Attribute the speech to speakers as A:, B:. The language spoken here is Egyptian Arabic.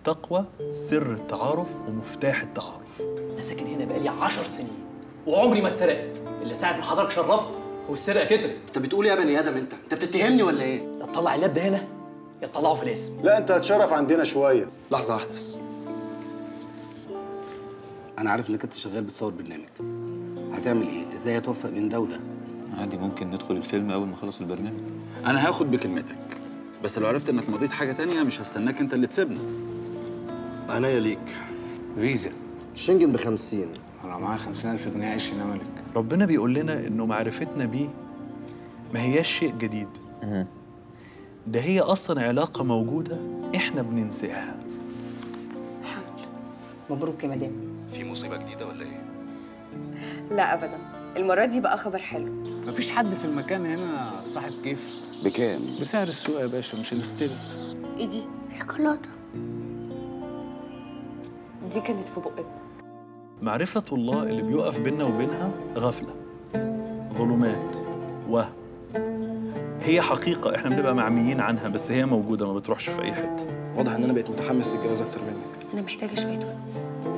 A: التقوى سر التعارف ومفتاح التعارف
B: انا ساكن هنا بقالي 10 سنين وعمري ما اتسرقت اللي ساعه ما حضرتك شرفت والسرقه كترت
C: انت بتقول ايه يا بني ادم انت انت بتتهمني ولا ايه
B: يا تطلع اللاب ده هنا يا تطلعه في الاسم
D: لا انت هتشرف عندنا شويه
C: لحظه واحده بس انا عارف انك انت شغال بتصور برنامج هتعمل ايه ازاي هتوفق بين ده وده
E: عادي ممكن ندخل الفيلم اول ما اخلص البرنامج
F: انا هاخد بكلمتك بس لو عرفت انك مضيت حاجه تانية مش هستناك انت اللي تسيبنا
C: عناية ليك
G: فيزا
C: الشنجن ب 50
G: انا معايا 50000 جنيه عيش هنا ملك
A: ربنا بيقول لنا انه معرفتنا بيه ما هياش شيء جديد ده هي اصلا علاقه موجوده احنا بننساها
H: حمل مبروك يا مدام
C: في مصيبه جديده ولا ايه
H: لا ابدا المره دي بقى خبر حلو
G: مفيش حد في المكان هنا صاحب كيف
C: بكام
G: بسعر السوق يا باشا مش هنختلف
H: ايه دي
I: شوكولاته
H: دي كانت في بق ابنك
A: معرفه الله اللي بيقف بيننا وبينها غفله ظلمات وهم هي حقيقه احنا بنبقى معميين عنها بس هي موجوده ما بتروحش في اي حته
J: واضح ان انا بقيت متحمس للجواز اكتر منك
H: انا محتاجه شويه وقت